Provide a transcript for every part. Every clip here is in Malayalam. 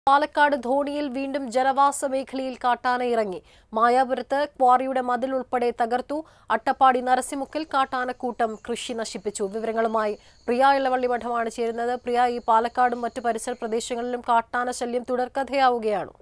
പാലക്കാട് ധോണിയിൽ വീണ്ടും ജനവാസ മേഖലയിൽ കാട്ടാന ഇറങ്ങി മായാപുരത്ത് ക്വാറിയുടെ മതിൽ ഉൾപ്പെടെ തകർത്തു അട്ടപ്പാടി നരസിമുക്കിൽ കാട്ടാനക്കൂട്ടം കൃഷി നശിപ്പിച്ചു വിവരങ്ങളുമായി പ്രിയ ഇളവള്ളി മഠമാണ് ചേരുന്നത് പ്രിയ ഈ പാലക്കാടും മറ്റു പരിസര പ്രദേശങ്ങളിലും കാട്ടാന ശല്യം തുടർക്കഥയാവുകയാണോ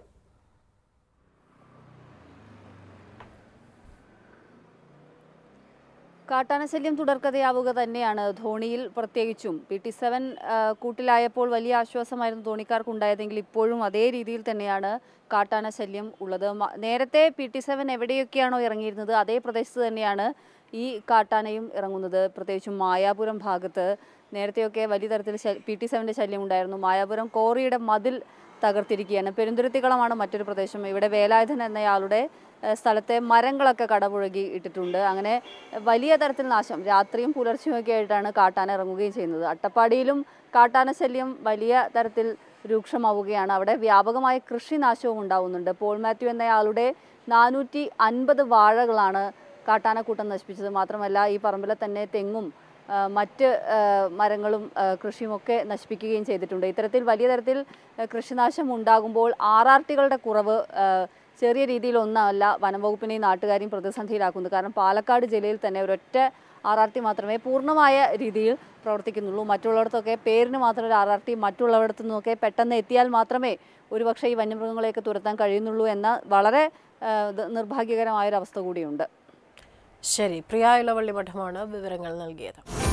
കാട്ടാനശല്യം തുടർക്കഥയാവുക തന്നെയാണ് ധോണിയിൽ പ്രത്യേകിച്ചും പി ടി സെവൻ കൂട്ടിലായപ്പോൾ വലിയ ആശ്വാസമായിരുന്നു ധോണിക്കാർക്ക് ഉണ്ടായതെങ്കിൽ ഇപ്പോഴും അതേ രീതിയിൽ തന്നെയാണ് കാട്ടാനശല്യം ഉള്ളത് മ- നേരത്തെ പി ടി സെവൻ എവിടെയൊക്കെയാണോ ഇറങ്ങിയിരുന്നത് അതേ പ്രദേശത്ത് തന്നെയാണ് ഈ കാട്ടാനയും ഇറങ്ങുന്നത് പ്രത്യേകിച്ചും മായാപുരം ഭാഗത്ത് നേരത്തെയൊക്കെ വലിയ തരത്തിൽ പി ടി സെവൻ്റെ ശല്യം ഉണ്ടായിരുന്നു മായാപുരം കോറിയുടെ മതിൽ തകർത്തിരിക്കുകയാണ് പെരുന്തുരുത്തികളമാണ് മറ്റൊരു പ്രദേശം ഇവിടെ വേലായുധൻ എന്നയാളുടെ ഏഹ്, സ്ഥലത്തെ മരങ്ങളൊക്കെ കടപുഴകി ഇട്ടിട്ടുണ്ട് അങ്ങനെ വലിയ തരത്തിൽ നാശം രാത്രിയും പുലർച്ചെയൊക്കെ ആയിട്ടാണ് കാട്ടാന ഇറങ്ങുകയും ചെയ്യുന്നത് അട്ടപ്പാടിയിലും കാട്ടാന ശല്യം വലിയ തരത്തിൽ രൂക്ഷമാവുകയാണ് അവിടെ വ്യാപകമായ കൃഷിനാശവും ഉണ്ടാവുന്നുണ്ട് പോൾ മാത്യു എന്നയാളുടെ നാനൂറ്റി അൻപത് വാഴകളാണ് കാട്ടാനക്കൂട്ടം നശിപ്പിച്ചത് മാത്രമല്ല ഈ പറമ്പിലെ തന്നെ തെങ്ങും ആ, മറ്റ് ആ, മരങ്ങളും ആ, കൃഷിയുമൊക്കെ നശിപ്പിക്കുകയും ചെയ്തിട്ടുണ്ട് ഇത്തരത്തിൽ വലിയ തരത്തിൽ ആ, കൃഷിനാശം ഉണ്ടാകുമ്പോൾ ആർ ആർ ടികളുടെ കുറവ് ആ, ചെറിയ രീതിയിൽ ഒന്നല്ല വനംവകുപ്പിനെയും നാട്ടുകാരെയും പ്രതിസന്ധിയിലാക്കുന്നത് കാരണം പാലക്കാട് ജില്ലയിൽ തന്നെ ഒരൊറ്റ ആർ ആർ ടി മാത്രമേ പൂർണ്ണമായ രീതിയിൽ പ്രവർത്തിക്കുന്നുള്ളൂ മറ്റുള്ളിടത്തൊക്കെ പേരിന് മാത്രം ഒരു ആർ ആർ ടി മറ്റുള്ളവിടത്തു നിന്നൊക്കെ പെട്ടെന്ന് എത്തിയാൽ മാത്രമേ ഒരുപക്ഷെ ഈ വന്യമൃഗങ്ങളെയൊക്കെ തുരത്താൻ കഴിയുന്നുള്ളൂ എന്ന വളരെ ആ, ഇത് നിർഭാഗ്യകരമായ ഒരു അവസ്ഥ കൂടിയുണ്ട് ശരി പ്രിയ ഇളവള്ളി മഠമാണ് വിവരങ്ങൾ നൽകിയത്